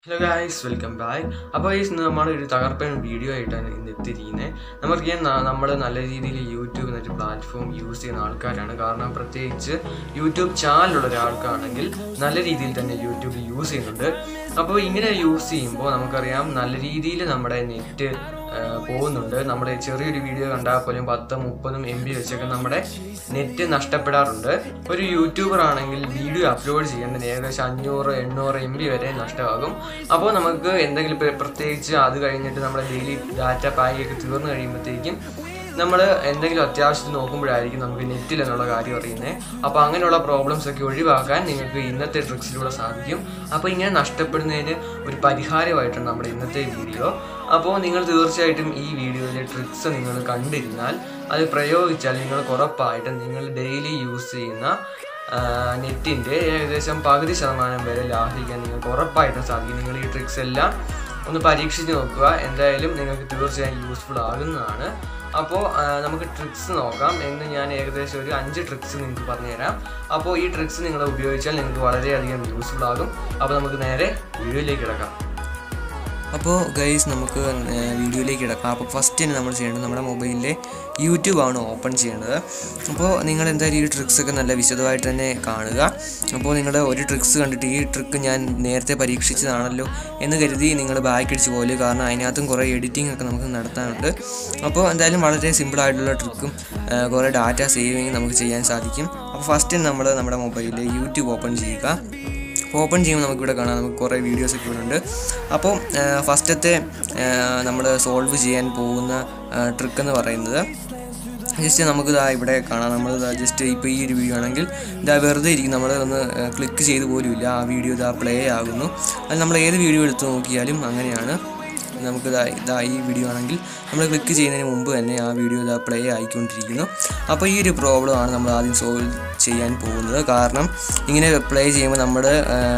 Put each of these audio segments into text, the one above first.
hello guys welcome back അപ്പോൾ ഈ നമ്മൾ ഒരു തകർപ്പൻ വീഡിയോ ആയിട്ടാണ് ഇന്ന് എത്തിയിരിക്കുന്നത് നമുക്കറിയാം നമ്മൾ നല്ല രീതിയിൽ യൂട്യൂബ് എന്നൊരു പ്ലാറ്റ്ഫോം യൂസ് ചെയ്യുന്ന ആൾക്കാരാണ് കാരണം പ്രത്യേകിച്ച് യൂട്യൂബ് ചാനലുള്ള ഒരാൾക്കാണെങ്കിൽ നല്ല രീതിയിൽ തന്നെ യൂട്യൂബ് യൂസ് ചെയ്യുന്നുണ്ട് അപ്പോൾ ഇങ്ങനെ യൂസ് ചെയ്യുമ്പോൾ നമുക്കറിയാം നല്ല രീതിയിൽ നമ്മുടെ നെറ്റ് പോകുന്നുണ്ട് നമ്മുടെ ചെറിയൊരു വീഡിയോ കണ്ടാൽ പോലും പത്ത് മുപ്പതും എം ബി വെച്ചൊക്കെ നമ്മുടെ നെറ്റ് നഷ്ടപ്പെടാറുണ്ട് ഒരു യൂട്യൂബർ ആണെങ്കിൽ വീഡിയോ അപ്ലോഡ് ചെയ്യേണ്ടത് ഏകദേശം അഞ്ഞൂറ് എണ്ണൂറ് എം ബി വരെ നഷ്ടമാകും അപ്പോൾ നമുക്ക് എന്തെങ്കിലും ഇപ്പൊ പ്രത്യേകിച്ച് അത് കഴിഞ്ഞിട്ട് നമ്മുടെ ഡെയിലി ഡാറ്റ പാക്കൊക്കെ തീർന്നു കഴിയുമ്പോഴത്തേക്കും നമ്മൾ എന്തെങ്കിലും അത്യാവശ്യത്തിന് നോക്കുമ്പോഴായിരിക്കും നമുക്ക് നെറ്റിൽ എന്നുള്ള കാര്യം അറിയുന്നത് അപ്പോൾ അങ്ങനെയുള്ള പ്രോബ്ലംസ് ഒക്കെ ഒഴിവാക്കാൻ നിങ്ങൾക്ക് ഇന്നത്തെ ട്രിക്സിലൂടെ സാധിക്കും അപ്പോൾ ഇങ്ങനെ നഷ്ടപ്പെടുന്നതിന് ഒരു പരിഹാരമായിട്ടാണ് നമ്മുടെ ഇന്നത്തെ വീഡിയോ അപ്പോൾ നിങ്ങൾ തീർച്ചയായിട്ടും ഈ വീഡിയോയിലെ ട്രിക്സ് നിങ്ങൾ കണ്ടിരുന്നാൽ അത് പ്രയോഗിച്ചാൽ നിങ്ങൾക്ക് ഉറപ്പായിട്ടും നിങ്ങൾ ഡെയിലി യൂസ് ചെയ്യുന്ന നെറ്റിൻ്റെ ഏകദേശം പകുതി ശതമാനം വരെ ലാഭിക്കാൻ നിങ്ങൾക്ക് ഉറപ്പായിട്ടും സാധിക്കും നിങ്ങൾ ഈ ട്രിക്സ് എല്ലാം ഒന്ന് പരീക്ഷിച്ച് നോക്കുക എന്തായാലും നിങ്ങൾക്ക് തീർച്ചയായും യൂസ്ഫുൾ ആകുന്നതാണ് അപ്പോൾ നമുക്ക് ട്രിക്സ് നോക്കാം എന്ന് ഞാൻ ഏകദേശം ഒരു അഞ്ച് ട്രിക്സ് നിങ്ങൾക്ക് പറഞ്ഞുതരാം അപ്പോൾ ഈ ട്രിക്സ് നിങ്ങൾ ഉപയോഗിച്ചാൽ നിങ്ങൾക്ക് വളരെയധികം യൂസ്ഫുൾ ആകും അപ്പോൾ നമുക്ക് നേരെ വീഡിയോയിലേക്ക് കിടക്കാം അപ്പോൾ ഗൈസ് നമുക്ക് വീഡിയോയിലേക്ക് കിടക്കാം അപ്പോൾ ഫസ്റ്റ് തന്നെ നമ്മൾ ചെയ്യേണ്ടത് നമ്മുടെ മൊബൈലിലെ യൂട്യൂബാണ് ഓപ്പൺ ചെയ്യേണ്ടത് അപ്പോൾ നിങ്ങൾ എന്തായാലും ഈ ട്രിക്സ് ഒക്കെ നല്ല വിശദമായിട്ട് തന്നെ കാണുക അപ്പോൾ നിങ്ങൾ ഒരു ട്രിക്സ് കണ്ടിട്ട് ഈ ട്രിക്ക് ഞാൻ നേരത്തെ പരീക്ഷിച്ചതാണല്ലോ എന്ന് കരുതി നിങ്ങൾ ബാക്ക് അടിച്ച് പോലെ കാരണം അതിനകത്തും കുറേ എഡിറ്റിംഗ് ഒക്കെ നമുക്ക് നടത്താനുണ്ട് അപ്പോൾ എന്തായാലും വളരെ സിമ്പിളായിട്ടുള്ള ട്രിക്കും കുറേ ഡാറ്റ സേവിങ് നമുക്ക് ചെയ്യാൻ സാധിക്കും അപ്പോൾ ഫസ്റ്റ് നമ്മൾ നമ്മുടെ മൊബൈലിൽ യൂട്യൂബ് ഓപ്പൺ ചെയ്യുക ഓപ്പൺ ചെയ്യുമ്പോൾ നമുക്കിവിടെ കാണാം നമുക്ക് കുറേ വീഡിയോസ് ഒക്കെ ഇവിടെ ഉണ്ട് അപ്പോൾ ഫസ്റ്റത്തെ നമ്മൾ സോൾവ് ചെയ്യാൻ പോകുന്ന ട്രിക്ക് എന്ന് പറയുന്നത് ജസ്റ്റ് നമുക്ക് ഇതാ ഇവിടെ കാണാം നമ്മൾ ജസ്റ്റ് ഇപ്പോൾ ഈ ഒരു വീഡിയോ ആണെങ്കിൽ ഇതാ വെറുതെ ഇരിക്കും നമ്മൾ ഒന്ന് ക്ലിക്ക് ചെയ്ത് പോലും ഇല്ല ആ വീഡിയോ ഇതാ പ്ലേ ആകുന്നു അത് നമ്മൾ ഏത് വീഡിയോ എടുത്ത് നോക്കിയാലും അങ്ങനെയാണ് നമുക്ക് ഇതാ ഇതാ ഈ വീഡിയോ ആണെങ്കിൽ നമ്മൾ ക്ലിക്ക് ചെയ്യുന്നതിന് മുമ്പ് തന്നെ ആ വീഡിയോ ഇതാ പ്ലേ ആയിക്കൊണ്ടിരിക്കുന്നു അപ്പോൾ ഈ ഒരു പ്രോബ്ലമാണ് നമ്മൾ ആദ്യം സോൾവ് ചെയ്യാൻ പോകുന്നത് കാരണം ഇങ്ങനെ പ്ലേ ചെയ്യുമ്പോൾ നമ്മുടെ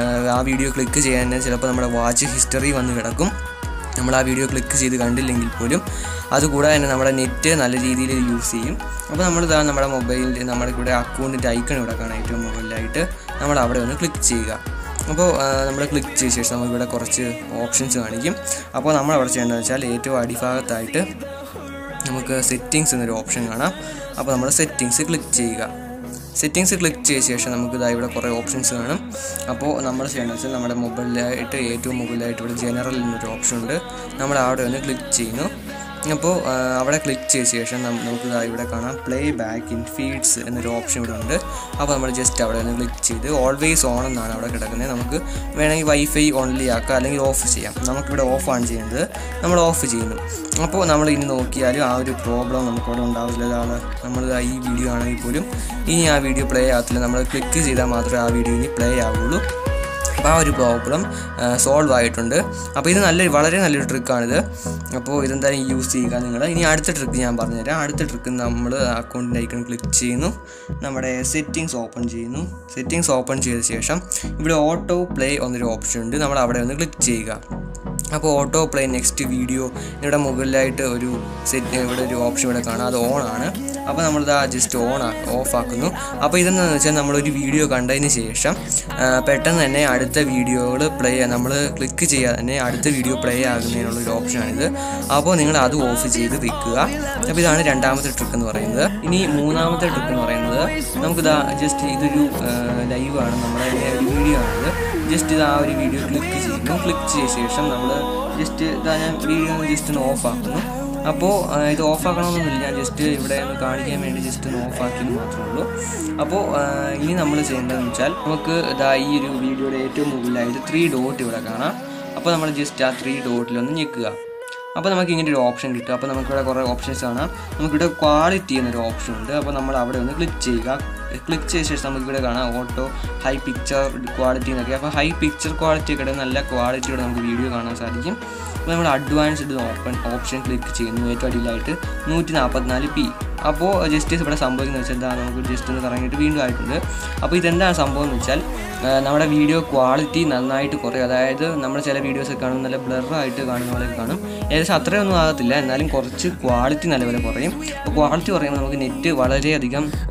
ആ വീഡിയോ ക്ലിക്ക് ചെയ്യാൻ ചിലപ്പോൾ നമ്മുടെ വാച്ച് ഹിസ്റ്ററി വന്ന് കിടക്കും നമ്മൾ ആ വീഡിയോ ക്ലിക്ക് ചെയ്ത് കണ്ടില്ലെങ്കിൽ പോലും അതുകൂടാതെ തന്നെ നമ്മുടെ നെറ്റ് നല്ല രീതിയിൽ യൂസ് ചെയ്യും അപ്പോൾ നമ്മൾ ഇതാ നമ്മുടെ മൊബൈലിൽ നമ്മുടെ ഇവിടെ അക്കൗണ്ടിൻ്റെ ഐക്കൺ ഇവിടെ കാണാം ഏറ്റവും മുകളിലായിട്ട് നമ്മൾ അവിടെ ഒന്ന് ക്ലിക്ക് ചെയ്യുക അപ്പോൾ നമ്മൾ ക്ലിക്ക് ചെയ്ത ശേഷം നമുക്കിവിടെ കുറച്ച് ഓപ്ഷൻസ് കാണിക്കും അപ്പോൾ നമ്മൾ അവിടെ ചെയ്യേണ്ടതെന്ന് വെച്ചാൽ ഏറ്റവും അടിഭാഗത്തായിട്ട് നമുക്ക് സെറ്റിങ്സ് എന്നൊരു ഓപ്ഷൻ കാണാം അപ്പോൾ നമ്മൾ സെറ്റിങ്സ് ക്ലിക്ക് ചെയ്യുക സെറ്റിങ്സ് ക്ലിക്ക് ചെയ്ത ശേഷം നമുക്ക് ഇതാ ഇവിടെ കുറേ ഓപ്ഷൻസ് കാണും അപ്പോൾ നമ്മൾ ചെയ്യേണ്ടത് വെച്ചാൽ നമ്മുടെ മൊബൈലിലായിട്ട് ഏറ്റവും മുകളിലായിട്ട് ഇവിടെ ജനറൽ എന്നൊരു ഓപ്ഷൻ ഉണ്ട് നമ്മൾ അവിടെ ഒന്ന് ക്ലിക്ക് ചെയ്യുന്നു അപ്പോൾ അവിടെ ക്ലിക്ക് ചെയ്ത ശേഷം നമുക്ക് ഇവിടെ കാണാം പ്ലേ ബാക്ക് ഇൻ ഫീഡ്സ് എന്നൊരു ഓപ്ഷൻ ഇവിടെ ഉണ്ട് അപ്പോൾ നമ്മൾ ജസ്റ്റ് അവിടെ ഒന്ന് ക്ലിക്ക് ചെയ്ത് ഓൾവേസ് ഓൺ എന്നാണ് അവിടെ കിടക്കുന്നത് നമുക്ക് വേണമെങ്കിൽ വൈഫൈ ഓൺലി ആക്കാം അല്ലെങ്കിൽ ഓഫ് ചെയ്യാം നമുക്കിവിടെ ഓഫാണ് ചെയ്യേണ്ടത് നമ്മൾ ഓഫ് ചെയ്യുന്നു അപ്പോൾ നമ്മൾ ഇനി നോക്കിയാലും ആ ഒരു പ്രോബ്ലം നമുക്കവിടെ ഉണ്ടാവില്ല ഒരാൾ നമ്മൾ ഈ വീഡിയോ ആണെങ്കിൽ പോലും ഇനി ആ വീഡിയോ പ്ലേ ആകത്തില്ല നമ്മൾ ക്ലിക്ക് ചെയ്താൽ മാത്രമേ ആ വീഡിയോ ഇനി പ്ലേ ആവുള്ളൂ അപ്പോൾ ആ ഒരു പ്രോബ്ലം സോൾവ് ആയിട്ടുണ്ട് അപ്പോൾ ഇത് നല്ല വളരെ നല്ലൊരു ട്രിക്കാണിത് അപ്പോൾ ഇതെന്തായാലും യൂസ് ചെയ്യുക നിങ്ങൾ ഇനി അടുത്ത ട്രിക്ക് ഞാൻ പറഞ്ഞുതരാം അടുത്ത ട്രിക്ക് നമ്മൾ അക്കൗണ്ടിൻ്റെ ഐക്കൺ ക്ലിക്ക് ചെയ്യുന്നു നമ്മുടെ സെറ്റിങ്സ് ഓപ്പൺ ചെയ്യുന്നു സെറ്റിങ്സ് ഓപ്പൺ ചെയ്ത ശേഷം ഇവിടെ ഓട്ടോ പ്ലേ എന്നൊരു ഓപ്ഷൻ ഉണ്ട് നമ്മൾ അവിടെ ഒന്ന് ക്ലിക്ക് ചെയ്യുക അപ്പോൾ ഓട്ടോ പ്ലേ നെക്സ്റ്റ് വീഡിയോ ഇവിടെ മുകളിലായിട്ട് ഒരു സെറ്റ് ഇവിടെ ഒരു ഓപ്ഷൻ ഇവിടെ കാണാം അത് ഓൺ ആണ് അപ്പോൾ നമ്മളിത് ജസ്റ്റ് ഓൺ ഓഫ് ആക്കുന്നു അപ്പോൾ ഇതെന്താണെന്ന് വെച്ചാൽ നമ്മളൊരു വീഡിയോ കണ്ടതിന് ശേഷം പെട്ടെന്ന് തന്നെ അടുത്ത വീഡിയോകൾ പ്ലേ നമ്മൾ ക്ലിക്ക് ചെയ്യാതെ തന്നെ അടുത്ത വീഡിയോ പ്ലേ ആകുന്നതിനുള്ളൊരു ഓപ്ഷനാണിത് അപ്പോൾ നിങ്ങൾ അത് ഓഫ് ചെയ്ത് വെക്കുക അപ്പോൾ ഇതാണ് രണ്ടാമത്തെ ട്രിക്ക് എന്ന് പറയുന്നത് ഇനി മൂന്നാമത്തെ ട്രിക്ക് എന്ന് പറയുന്നത് നമുക്കിതാ ജസ്റ്റ് ഇതൊരു ലൈവാണ് നമ്മുടെ ഒരു വീഡിയോ ആണിത് ജസ്റ്റ് ഇത് ആ ഒരു വീഡിയോ ക്ലിക്ക് ചെയ്യുന്നു ക്ലിക്ക് ചെയ്ത ശേഷം നമ്മൾ ജസ്റ്റ് ഇതാ ഞാൻ വീഡിയോ ജസ്റ്റ് ഒന്ന് ഓഫ് ആക്കുന്നു അപ്പോൾ ഇത് ഓഫ് ആക്കണമെന്നൊന്നുമില്ല ഞാൻ ജസ്റ്റ് ഇവിടെ ഒന്ന് കാണിക്കാൻ വേണ്ടി ജസ്റ്റ് ഒന്ന് ഓഫ് ആക്കിയെന്ന് മാത്രമേ ഉള്ളൂ അപ്പോൾ ഇനി നമ്മൾ ചെയ്യേണ്ടതെന്ന് വെച്ചാൽ നമുക്ക് ഇതാ ഈ ഒരു വീഡിയോയുടെ ഏറ്റവും മുകളിലായിട്ട് ത്രീ ഡോട്ട് ഇവിടെ കാണാം അപ്പോൾ നമ്മൾ ജസ്റ്റ് ആ ത്രീ ഡോട്ടിലൊന്ന് ഞെക്കുക അപ്പോൾ നമുക്ക് ഇങ്ങനെ ഒരു ഓപ്ഷൻ കിട്ടും അപ്പോൾ നമുക്കിവിടെ കുറേ ഓപ്ഷൻസ് കാണാം നമുക്കിവിടെ ക്വാളിറ്റി എന്നൊരു ഓപ്ഷൻ ഉണ്ട് അപ്പോൾ നമ്മൾ അവിടെ ഒന്ന് ക്ലിക്ക് ചെയ്യുക ക്ലിക്ക് ചെയ്ത ശേഷം നമുക്കിവിടെ കാണാം ഓട്ടോ ഹൈ പിക്ചർ ക്വാളിറ്റി എന്നൊക്കെ അപ്പോൾ ഹൈ പിക്ചർ ക്വാളിറ്റി ഒക്കെ നല്ല ക്വാളിറ്റിയോടെ നമുക്ക് വീഡിയോ കാണാൻ സാധിക്കും അപ്പോൾ നമ്മൾ അഡ്വാൻസ്ഡ് ഓപ്പൺ ഓപ്ഷൻ ക്ലിക്ക് ചെയ്യുന്നു ഏറ്റവും അടിയിലായിട്ട് നൂറ്റി നാൽപ്പത്തിനാല് പി അപ്പോൾ ജസ്റ്റ് ഇവിടെ സംഭവിക്കുന്നത് വെച്ചാൽ എന്താ നമുക്ക് ജസ്റ്റ് ഒന്ന് കറങ്ങിയിട്ട് വീണ്ടും ആയിട്ടുണ്ട് അപ്പോൾ ഇതെന്താണ് സംഭവം എന്ന് വെച്ചാൽ നമ്മുടെ വീഡിയോ ക്വാളിറ്റി നന്നായിട്ട് കുറയും അതായത് നമ്മൾ ചില വീഡിയോസ് കാണും നല്ല ബ്ലറായിട്ട് കാണുന്ന പോലെ കാണും ഏകദേശം അത്രയൊന്നും ആകത്തില്ല എന്നാലും കുറച്ച് ക്വാളിറ്റി നല്ലപോലെ കുറയും അപ്പോൾ ക്വാളിറ്റി കുറയുമ്പോൾ നമുക്ക് നെറ്റ് വളരെയധികം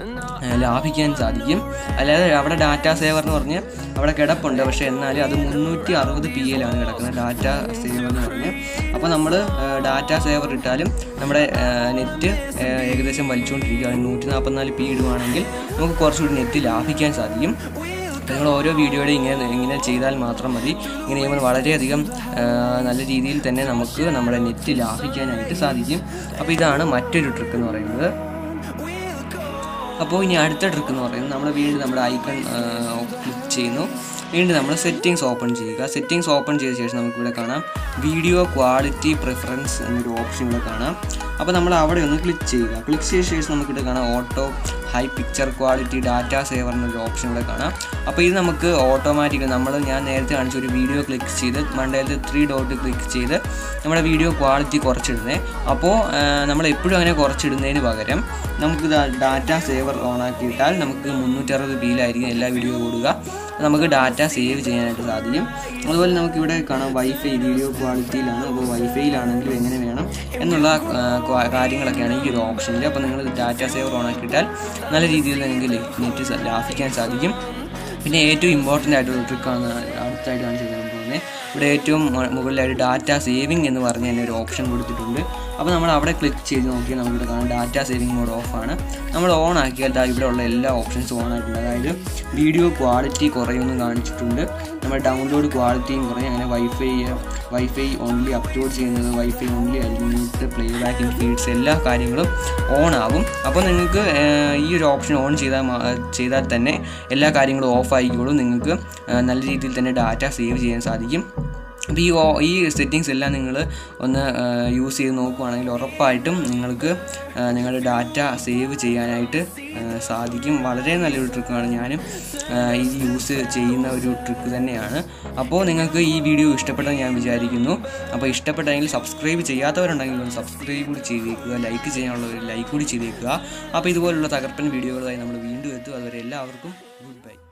ഏഹ് ലാഭിക്കാൻ സാധിക്കും അല്ലാതെ അവിടെ ഡാറ്റ സേവർ എന്ന് പറഞ്ഞ് അവിടെ കിടപ്പുണ്ട് പക്ഷേ എന്നാലും അത് മുന്നൂറ്റി അറുപത് പി എയിലാണ് കിടക്കുന്നത് ഡാറ്റ സേവർ എന്ന് പറഞ്ഞ് അപ്പോൾ നമ്മൾ ഡാറ്റ സേവർ ഇട്ടാലും നമ്മുടെ നെറ്റ് ഏകദേശം വലിച്ചുകൊണ്ടിരിക്കുകയാണ് നൂറ്റി നാൽപ്പത്തിനാല് പി ഇടുവാണെങ്കിൽ നമുക്ക് കുറച്ചുകൂടി നെറ്റ് ലാഭിക്കാൻ സാധിക്കും അപ്പോൾ നിങ്ങൾ ഓരോ വീഡിയോയുടെ ഇങ്ങനെ ഇങ്ങനെ ചെയ്താൽ മാത്രം മതി ഇങ്ങനെ ചെയ്യുമ്പോൾ വളരെയധികം ആ, നല്ല രീതിയിൽ തന്നെ നമുക്ക് നമ്മുടെ നെറ്റ് ലാഭിക്കാനായിട്ട് സാധിക്കും അപ്പോൾ ഇതാണ് മറ്റൊരു ട്രിക്ക് എന്ന് പറയുന്നത് അപ്പോൾ ഇനി അടുത്ത ട്രിക്ക് എന്ന് പറയുന്നത് നമ്മൾ വീണ്ടും നമ്മുടെ ഐക്കൺ ക്ലിക്ക് ചെയ്യുന്നു വീണ്ടും നമ്മൾ സെറ്റിങ്സ് ഓപ്പൺ ചെയ്യുക സെറ്റിങ്സ് ഓപ്പൺ ചെയ്ത ശേഷം നമുക്കിവിടെ കാണാം വീഡിയോ ക്വാളിറ്റി പ്രിഫറൻസ് എന്നൊരു ഓപ്ഷൻ ഇവിടെ കാണാം അപ്പോൾ നമ്മൾ അവിടെ ഒന്ന് ക്ലിക്ക് ചെയ്യുക ക്ലിക്ക് ചെയ്ത ശേഷം നമുക്കിവിടെ കാണാം auto high picture quality data saver എന്നൊരു ഓപ്ഷൻ ഇവിടെ കാണാം അപ്പോൾ ഇത് നമുക്ക് ഓട്ടോമാറ്റിക് നമ്മൾ ഞാൻ നേരത്തെ കാണിച്ച ഒരു വീഡിയോ ക്ലിക്ക് ചെയ്ത് മണ്ടയിലത്തെ ത്രീ ഡോട്ട് ക്ലിക്ക് ചെയ്ത് നമ്മുടെ വീഡിയോ ക്വാളിറ്റി കുറച്ചിടുന്നത് അപ്പോൾ നമ്മൾ എപ്പോഴും അങ്ങനെ കുറച്ചിടുന്നതിന് പകരം നമുക്ക് ഡാറ്റ സേവർ ഓൺ ആക്കിയിട്ടാൽ നമുക്ക് മുന്നൂറ്ററുപത് ബിയിലായിരിക്കും എല്ലാ വീഡിയോ കൂടുക നമുക്ക് ഡാറ്റ സേവ് ചെയ്യാനായിട്ട് സാധിക്കും അതുപോലെ നമുക്കിവിടെ കാണാം വൈഫൈ വീഡിയോ ക്വാളിറ്റിയിലാണ് അപ്പോൾ വൈഫൈയിലാണെങ്കിലും എങ്ങനെ വേണം എന്നുള്ള ആ, ക്വാ- കാര്യങ്ങളൊക്കെയാണ് ഈ ഒരു ഓപ്ഷനിൽ അപ്പോൾ നിങ്ങൾ ഡാറ്റ സേവർ ഓൺ ആക്കിയിട്ടാൽ നല്ല രീതിയിൽ നിങ്ങൾക്ക് നെറ്റ് ലാഭിക്കാൻ സാധിക്കും പിന്നെ ഏറ്റവും ഇമ്പോർട്ടൻ്റ് ആയിട്ടുള്ള ട്രിക്കാണ് അടുത്തായിട്ട് കാണിച്ചു തരാൻ പോകുന്നത് ഇവിടെ ഏറ്റവും മു- മുകളിലായിട്ട് ഡാറ്റ സേവിങ് എന്ന് പറഞ്ഞ് തന്നെ ഒരു ഓപ്ഷൻ കൊടുത്തിട്ടുണ്ട് അപ്പോൾ നമ്മൾ അവിടെ ക്ലിക്ക് ചെയ്ത് നോക്കിയാൽ നമുക്കിവിടെ കാണാം ഡാറ്റ സേവിങ് മോഡ് ഓഫാണ് നമ്മൾ ഓൺ ആക്കിയാൽ ദാ ഇവിടെ ഉള്ള എല്ലാ ഓപ്ഷൻസും ഓൺ ആയിട്ടുണ്ട് അതായത് വീഡിയോ ക്വാളിറ്റി കുറയുമെന്ന് കാണിച്ചിട്ടുണ്ട് നമ്മുടെ ഡൗൺലോഡ് ക്വാളിറ്റിയും കുറയും അങ്ങനെ വൈഫൈ വൈഫൈ ഓൺലി അപ്ലോഡ് ചെയ്യുന്നത് wifi only limit play backing feeds എല്ലാ കാര്യങ്ങളും ഓൺ ആകും അപ്പോൾ നിങ്ങൾക്ക് ഏർ, ഈ ഒരു ഓപ്ഷൻ ഓൺ ചെയ്താൽ മാ- ചെയ്താൽ തന്നെ എല്ലാ കാര്യങ്ങളും ഓഫ് ആയിക്കോളും നിങ്ങൾക്ക് ഏർ, നല്ല രീതിയിൽ തന്നെ ഡാറ്റ സേവ് ചെയ്യാൻ സാധിക്കും അപ്പോൾ ഈ ഓ- ഈ സെറ്റിങ്സ് എല്ലാം നിങ്ങൾ ഒന്ന് യൂസ് ചെയ്ത് നോക്കുവാണെങ്കിൽ ഉറപ്പായിട്ടും നിങ്ങൾക്ക് ആ, നിങ്ങളുടെ ഡാറ്റ സേവ് ചെയ്യാനായിട്ട് ആ, സാധിക്കും വളരെ നല്ലൊരു ട്രിക്കാണ് ഞാനും ആ, ഇത് യൂസ് ചെയ്യുന്ന ഒരു ട്രിക്ക് തന്നെയാണ് അപ്പോൾ നിങ്ങൾക്ക് ഈ വീഡിയോ ഇഷ്ടപ്പെട്ടെന്ന് ഞാൻ വിചാരിക്കുന്നു അപ്പോൾ ഇഷ്ടപ്പെട്ടെങ്കിൽ സബ്സ്ക്രൈബ് ചെയ്യാത്തവരുണ്ടെങ്കിൽ ഒന്ന് സബ്സ്ക്രൈബ് കൂടി ചെയ്തേക്കുക ലൈക്ക് ചെയ്യാനുള്ള ഒരു ലൈക്ക് കൂടി ചെയ്തേക്കുക അപ്പോൾ ഇതുപോലുള്ള തകർപ്പൻ വീഡിയോകളായി നമ്മൾ വീണ്ടും എത്തും അതുവരെ എല്ലാവർക്കും ഗുഡ് ബൈ